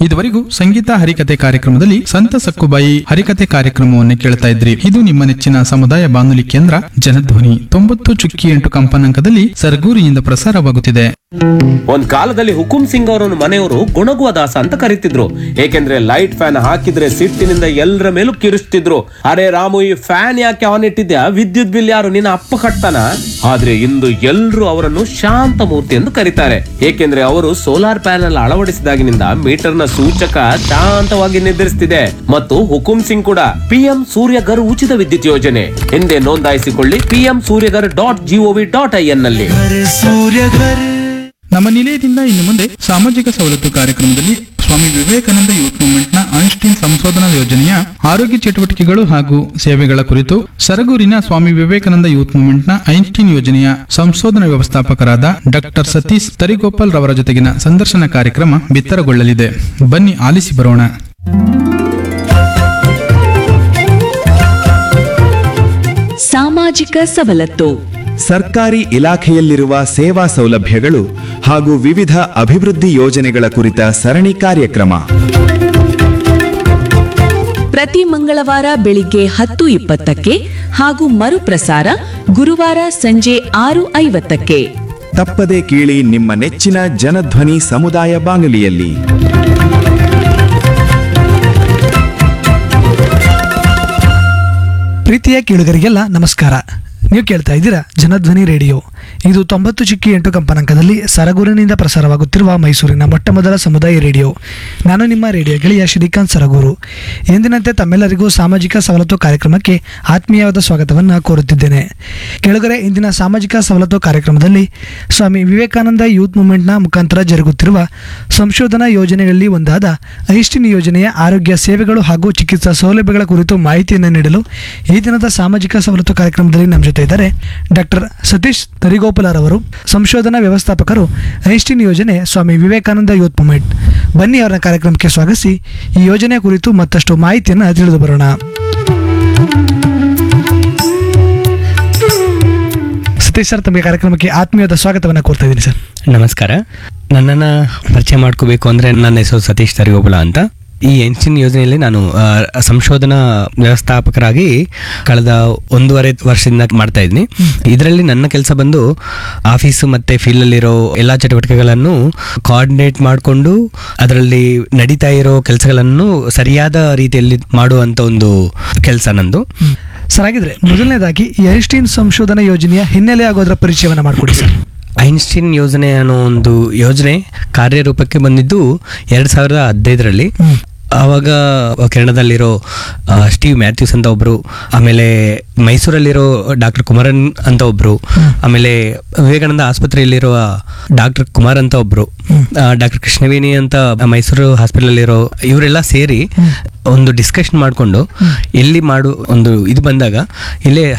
ಇದುವರೆಗೂ ಸಂಗೀತ ಹರಿಕತೆ ಕಾರ್ಯಕ್ರಮದಲ್ಲಿ ಸಂತ ಸಕ್ಕುಬಾಯಿ ಹರಿಕತೆ ಕಾರ್ಯಕ್ರಮವನ್ನು ಕೇಳ್ತಾ ಇದ್ರಿ ಇದು ನಿಮ್ಮ ನೆಚ್ಚಿನ ಸಮುದಾಯ ಬಾನುಲಿ ಕೇಂದ್ರ ಜನಧ್ವನಿ ತೊಂಬತ್ತು ಚುಕ್ಕಿ ಎಂಟು ಕಂಪನಾಂಕದಲ್ಲಿ ಸರಗೂರಿನಿಂದ ಪ್ರಸಾರವಾಗುತ್ತಿದೆ ಒಂದ್ ಕಾಲದಲ್ಲಿ ಹುಕುಂ ಸಿಂಗ್ ಅವರನ್ನು ಮನೆಯವರು ಗುಣಗುವ ದಾಸ ಅಂತ ಕರೀತಿದ್ರು ಏಕೆಂದ್ರೆ ಲೈಟ್ ಫ್ಯಾನ್ ಹಾಕಿದ್ರೆ ಸಿಟ್ಟಿನಿಂದ ಎಲ್ಲರ ಮೇಲೂ ಕಿರಿಸ್ತಿದ್ರು ಅರೆ ರಾಮು ಈ ಫ್ಯಾನ್ ಯಾಕೆ ಆನ್ ಇಟ್ಟಿದ್ಯಾ ವಿದ್ಯುತ್ ಬಿಲ್ ಯಾರು ನಿನ್ನ ಅಪ್ಪ ಕಟ್ತಾನ ಆದ್ರೆ ಇಂದು ಎಲ್ರು ಅವರನ್ನು ಶಾಂತ ಮೂರ್ತಿ ಎಂದು ಕರೀತಾರೆ ಏಕೆಂದ್ರೆ ಅವರು ಸೋಲಾರ್ ಪ್ಯಾನೆಲ್ ಅಳವಡಿಸಿದಾಗಿನಿಂದ ಮೀಟರ್ ನ ಸೂಚಕ ಶಾಂತವಾಗಿ ನಿರ್ಧರಿಸುತ್ತಿದೆ ಮತ್ತು ಹುಕುಂ ಸಿಂಗ್ ಕೂಡ ಪಿಎಂ ಸೂರ್ಯಗರ್ ಉಚಿತ ವಿದ್ಯುತ್ ಯೋಜನೆ ಹಿಂದೆ ನೋಂದಾಯಿಸಿಕೊಳ್ಳಿ PM Suryaghar dot GOV dot I N ನಲ್ಲಿ ನಮ್ಮ ನಿಲಯದಿಂದ ಇನ್ನು ಮುಂದೆ ಸಾಮಾಜಿಕ ಸವಲತ್ತು ಕಾರ್ಯಕ್ರಮದಲ್ಲಿ ಸ್ವಾಮಿ ವಿವೇಕಾನಂದ ಯೂತ್ ಮೂವ್ಮೆಂಟ್ನ ಐನ್ಸ್ಟೀನ್ ಸಂಶೋಧನಾ ಯೋಜನೆಯ ಆರೋಗ್ಯ ಚಟುವಟಿಕೆಗಳು ಹಾಗೂ ಸೇವೆಗಳ ಕುರಿತು ಸರಗೂರಿನ ಸ್ವಾಮಿ ವಿವೇಕಾನಂದ ಯೂತ್ ಮೂವ್ಮೆಂಟ್ನ ಐನ್ಸ್ಟೀನ್ ಯೋಜನೆಯ ಸಂಶೋಧನಾ ವ್ಯವಸ್ಥಾಪಕರಾದ ಡಾಕ್ಟರ್ ಸತೀಶ್ ತರಿಗೋಪಾಲ್ ರವರ ಜೊತೆಗಿನ ಸಂದರ್ಶನ ಕಾರ್ಯಕ್ರಮ ಬಿತ್ತರಗೊಳ್ಳಲಿದೆ ಬನ್ನಿ ಆಲಿಸಿ ಬರೋಣ ಸಾಮಾಜಿಕ ಸವಲತ್ತು ಸರ್ಕಾರಿ ಇಲಾಖೆಯಲ್ಲಿರುವ ಸೇವಾ ಸೌಲಭ್ಯಗಳು ಹಾಗೂ ವಿವಿಧ ಅಭಿವೃದ್ಧಿ ಯೋಜನೆಗಳ ಕುರಿತ ಸರಣಿ ಕಾರ್ಯಕ್ರಮ ಪ್ರತಿ ಮಂಗಳವಾರ ಬೆಳಿಗ್ಗೆ ಹತ್ತು ಇಪ್ಪತ್ತಕ್ಕೆ ಹಾಗೂ ಮರುಪ್ರಸಾರ ಗುರುವಾರ ಸಂಜೆ ಆರು ಐವತ್ತಕ್ಕೆ ತಪ್ಪದೆ ಕೇಳಿ ನಿಮ್ಮ ನೆಚ್ಚಿನ ಜನಧ್ವನಿ ಸಮುದಾಯ ಬಾನುಲಿಯಲ್ಲಿ ಪ್ರೀತಿಯ ಕೇಳುಗರಿಗೆಲ್ಲ ನಮಸ್ಕಾರ ನೀವು ಕೇಳ್ತಾ ಇದ್ದೀರಾ ಜನಧ್ವನಿ ರೇಡಿಯೋ ಇದು ತೊಂಬತ್ತು ಚಿಕ್ಕಿ ಎಂಟು ಕಂಪನಾಂಕದಲ್ಲಿ ಸರಗೂರಿನಿಂದ ಪ್ರಸಾರವಾಗುತ್ತಿರುವ ಮೈಸೂರಿನ ಮೊಟ್ಟ ಮೊದಲ ಸಮುದಾಯ ರೇಡಿಯೋ ನಾನು ನಿಮ್ಮ ರೇಡಿಯೋ ಗೆಳೆಯ ಶ್ರೀಕಾಂತ್ ಸರಗೂರು ಎಂದಿನಂತೆ ತಮ್ಮೆಲ್ಲರಿಗೂ ಸಾಮಾಜಿಕ ಸವಲತ್ತು ಕಾರ್ಯಕ್ರಮಕ್ಕೆ ಆತ್ಮೀಯವಾದ ಸ್ವಾಗತವನ್ನು ಕೋರುತ್ತಿದ್ದೇನೆ ಕೆಳಗರೆ ಇಂದಿನ ಸಾಮಾಜಿಕ ಸವಲತ್ತು ಕಾರ್ಯಕ್ರಮದಲ್ಲಿ ಸ್ವಾಮಿ ವಿವೇಕಾನಂದ ಯೂತ್ ಮೂವ್ಮೆಂಟ್ನ ಮುಖಾಂತರ ಜರುಗುತ್ತಿರುವ ಸಂಶೋಧನಾ ಯೋಜನೆಗಳಲ್ಲಿ ಒಂದಾದ ಐಸ್ಟಿನ್ ಯೋಜನೆಯ ಆರೋಗ್ಯ ಸೇವೆಗಳು ಹಾಗೂ ಚಿಕಿತ್ಸಾ ಸೌಲಭ್ಯಗಳ ಕುರಿತು ಮಾಹಿತಿಯನ್ನು ನೀಡಲು ಈ ದಿನದ ಸಾಮಾಜಿಕ ಸವಲತ್ತು ಕಾರ್ಯಕ್ರಮದಲ್ಲಿ ನಮ್ಮ ಜೊತೆ ಇದ್ದಾರೆ ಡಾಕ್ಟರ್ ಸತೀಶ್ ತರಿಗೋಪಾಲರವರು ಸಂಶೋಧನಾ ವ್ಯವಸ್ಥಾಪಕರು ಐಸ್ಟಿನ್ ಯೋಜನೆ ಸ್ವಾಮಿ ವಿವೇಕಾನಂದ ಯೂತ್ ಮೂವ್ಮೆಂಟ್ ಬನ್ನಿ ಅವರ ಕಾರ್ಯಕ್ರಮಕ್ಕೆ ಸ್ವಾಗತಿಸಿ ಈ ಯೋಜನೆ ಕುರಿತು ಮತ್ತಷ್ಟು ಮಾಹಿತಿಯನ್ನು ತಿಳಿದು ಬರೋಣ ಸತೀಶ್ ಸರ್ ತಮಗೆ ಕಾರ್ಯಕ್ರಮಕ್ಕೆ ಆತ್ಮೀಯವಾದ ಸ್ವಾಗತವನ್ನು ಕೋರ್ತಾ ಇದ್ದೀನಿ ಸರ್ ನಮಸ್ಕಾರ ನನ್ನನ್ನು ಪರಿಚಯ ಮಾಡ್ಕೋಬೇಕು ಅಂದರೆ ನನ್ನ ಹೆಸರು ಸತೀಶ್ ತರಿಗೋಬಳ ಅಂತ ಈ ಎನ್ಸಿನ್ ಯೋಜನೆಯಲ್ಲಿ ನಾನು ಆ, ಸಂಶೋಧನಾ ವ್ಯವಸ್ಥಾಪಕರಾಗಿ ಕಳೆದ ಒಂದೂವರೆ ವರ್ಷದಿಂದ ಮಾಡ್ತಾ ಇದ್ದೀನಿ ಇದರಲ್ಲಿ ನನ್ನ ಕೆಲಸ ಬಂದು ಆಫೀಸು ಮತ್ತು ಫೀಲ್ಡಲ್ಲಿರೋ ಎಲ್ಲ ಚಟುವಟಿಕೆಗಳನ್ನು ಕೋಆರ್ಡಿನೇಟ್ ಮಾಡಿಕೊಂಡು ಅದರಲ್ಲಿ ನಡೀತಾ ಇರೋ ಕೆಲಸಗಳನ್ನು ಸರಿಯಾದ ರೀತಿಯಲ್ಲಿ ಮಾಡುವಂಥ ಒಂದು ಕೆಲಸ ನಂದು ಸರ್ ಹಾಗಿದ್ರೆ ಮೊದಲನೇದಾಗಿ ಈ ಐಸ್ಟೀನ್ ಸಂಶೋಧನಾ ಯೋಜನೆಯ ಹಿನ್ನೆಲೆ ಆಗೋದ್ರ ಪರಿಚಯವನ್ನು ಮಾಡಿಕೊಡಿ ಸರ್ ಐನ್ಸ್ಟೀನ್ ಯೋಜನೆ ಅನ್ನೋ ಒಂದು ಯೋಜನೆ ಕಾರ್ಯರೂಪಕ್ಕೆ ಬಂದಿದ್ದು ಎರಡು ಸಾವಿರದ ಹದಿನೈದರಲ್ಲಿ ಆವಾಗ ಕೆನಡಾದಲ್ಲಿರೋ ಆ, ಸ್ಟೀವ್ ಮ್ಯಾಥ್ಯೂಸ್ ಅಂತ ಒಬ್ರು ಆಮೇಲೆ ಮೈಸೂರಲ್ಲಿರೋ ಡಾಕ್ಟರ್ ಕುಮಾರನ್ ಅಂತ ಒಬ್ರು ಆಮೇಲೆ ವಿವೇಕಾನಂದ ಆಸ್ಪತ್ರೆಯಲ್ಲಿರುವ ಡಾಕ್ಟರ್ ಕುಮಾರ್ ಅಂತ ಒಬ್ರು ಡಾಕ್ಟರ್ ಕೃಷ್ಣವೇಣಿ ಅಂತ ಮೈಸೂರು ಹಾಸ್ಪಿಟಲ್ ಇವರೆಲ್ಲ ಸೇರಿ ಒಂದು ಡಿಸ್ಕಷನ್ ಮಾಡಿಕೊಂಡು ಎಲ್ಲಿ ಮಾಡು ಒಂದು ಇದು ಬಂದಾಗ ಇಲ್ಲೇ